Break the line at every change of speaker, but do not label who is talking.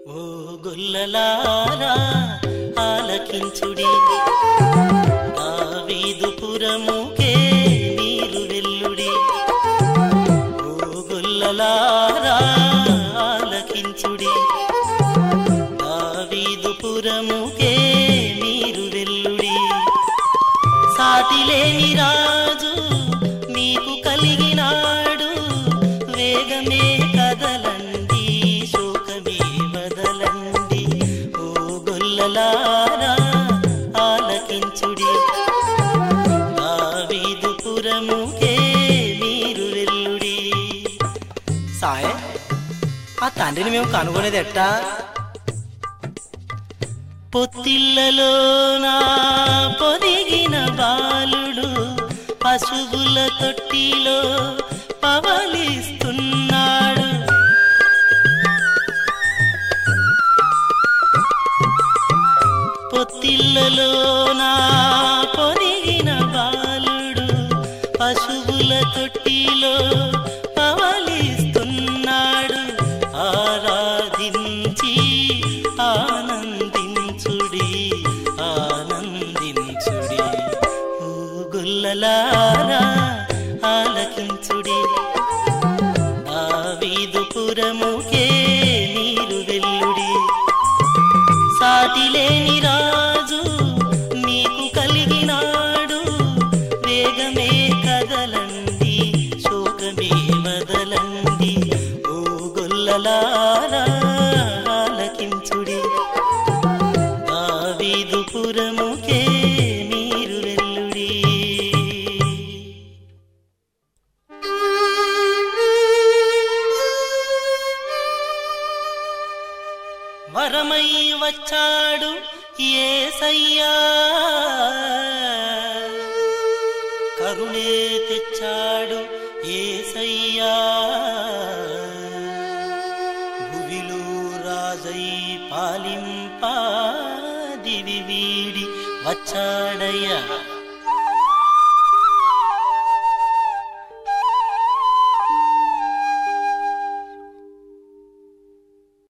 ఓ గొల్లలారా ఆలకించుడి దావీదుపురముకే మీరు వెల్లుడి ఓ గొల్లలారా ఆలకించుడి దావీదుపురముకే మీరు వెల్లుడి సాటిలేని రాజు మీకు కలిగినాడు వేగమే కదలండి శోకమే వదలండి ఓ గొల్లలారా ఆలకించుడి దావీదుపురముకే మీరు వెల్లుడి
సాయ్ ఆ తండ్రిని మేము కనుగొనేది ఎట్టా
పొత్తిళ్ళలోనా పొదిగిన బాలుడు పశువుల తొట్టిలో పవలిస్తున్నాడు పొత్తిళ్ళలోనా పొదిగిన బాలుడు పశువుల తొట్టిలో పవలిస్తున్నాడు ఆరాధించి ఆనందించుడి ఆనందించుడి ఓ గుల్లలారా ఆలకించుడి దావీదుపురముకే మీరు వెల్లుడి సాటిలేని రాజు మీకు కలిగినాడు వేగమే కదలండి శోకమే వదలండి ఓ గొల్లలారా ఆలకించుడి దావీదుపురముకే మీరు వెల్లుడి వరమై వచ్చాడు ఏసయ్యా కరుణే తెచ్చాడు ఏసయ్యా భువిలో రాజై పాలింపా దివి వీడి వచ్చాడయ్యా